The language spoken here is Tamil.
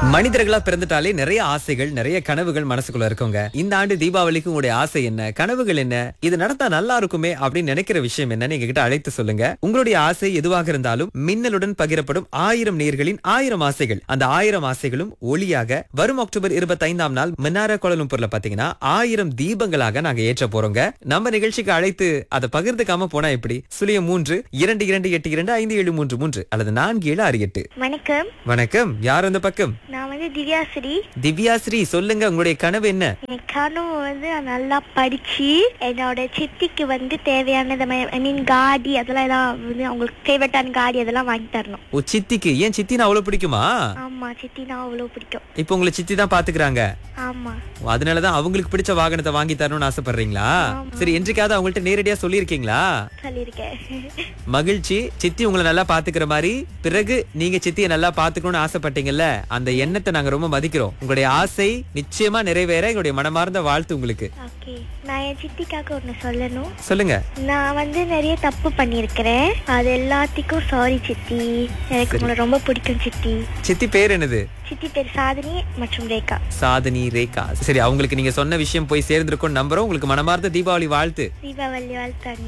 மனிதர்களா பிறந்துட்டாலே நிறைய ஆசைகள் நிறைய கனவுகள் மனசுக்குள்ள இருக்குங்க இந்த ஆண்டு தீபாவளிக்கு உங்களுடைய ஆசை என்ன கனவுகள் என்ன இது நடந்தா நல்லா இருக்குமே அப்படின்னு நினைக்கிற விஷயம் என்ன நீங்க கிட்ட அழைத்து சொல்லுங்க உங்களுடைய ஆசை எதுவாக இருந்தாலும் மின்னலுடன் பகிரப்படும் ஆயிரம் நேர்களின் ஆயிரம் ஆசைகள் அந்த ஆயிரம் ஆசைகளும் ஒளியாக வரும் அக்டோபர் இருபத்தி ஐந்தாம் நாள் மின்னார கோலம்பூர்ல பாத்தீங்கன்னா ஆயிரம் தீபங்களாக நாங்க ஏற்ற போறோங்க நம்ம நிகழ்ச்சிக்கு அழைத்து அதை பகிர்ந்துக்காம போனா எப்படி சுழியம் மூன்று இரண்டு இரண்டு எட்டு இரண்டு ஐந்து ஏழு மூன்று மூன்று அல்லது நான்கு ஏழு ஆறு எட்டு வணக்கம் வணக்கம் யார் அந்த பக்கம் நான் வந்து திவ்யாஸ்ரீ திவ்யாஸ்ரீ சொல்லுங்க உங்களுடைய கனவு என்ன என் கனவு வந்து நான் நல்லா படிச்சு என்னோட சித்திக்கு வந்து தேவையானது ஐ மீன் காடி அதெல்லாம் எல்லாம் வந்து அவங்களுக்கு ஃபேவரட்டான காடி அதெல்லாம் வாங்கி தரணும் ஓ சித்திக்கு ஏன் சித்தினா அவ்வளவு பிடிக்குமா ஆமா சித்தினா அவ்வளோ பிடிக்கும் இப்போ உங்களை சித்தி தான் பாத்துக்கிறாங்க ஆமா ஓ, அதனாலதான் அவங்களுக்கு பிடிச்ச வாகனத்தை வாங்கி தரணும்னு ஆசைப்படுறீங்களா சரி என்றைக்காவது அவங்கள்ட்ட நேரடியா சொல்லியிருக்கீங்களா சொல்லியிருக்கேன் மகிழ்ச்சி சித்தி உங்களை நல்லா பாத்துக்கிற மாதிரி பிறகு நீங்க சித்தியை நல்லா பாத்துக்கணும்னு ஆசைப்பட்டீங்கல்ல அந்த எண்ணத்தை நாங்க ரொம்ப மதிக்கிறோம் உங்களுடைய ஆசை நிச்சயமா நிறைவேற எங்களுடைய மனமார்ந்த வாழ்த்து உங்களுக்கு ஓகே நான் என் சித்திக்காக ஒன்று சொல்லணும் சொல்லுங்க நான் வந்து நிறைய தப்பு பண்ணியிருக்கிறேன் அது எல்லாத்துக்கும் சாரி சித்தி எனக்கு உங்களை ரொம்ப பிடிக்கும் சித்தி சித்தி பேர் என்னது சித்தி பேர் சாதினி மற்றும் ரேகா சாதனி ரேகா சரி அவங்களுக்கு நீங்க சொன்ன விஷயம் போய் சேர்ந்திருக்கும் நம்புறோம் உங்களுக்கு மனமார்ந்த தீபாவளி வாழ்த்து தீபாவளி வாழ்த்து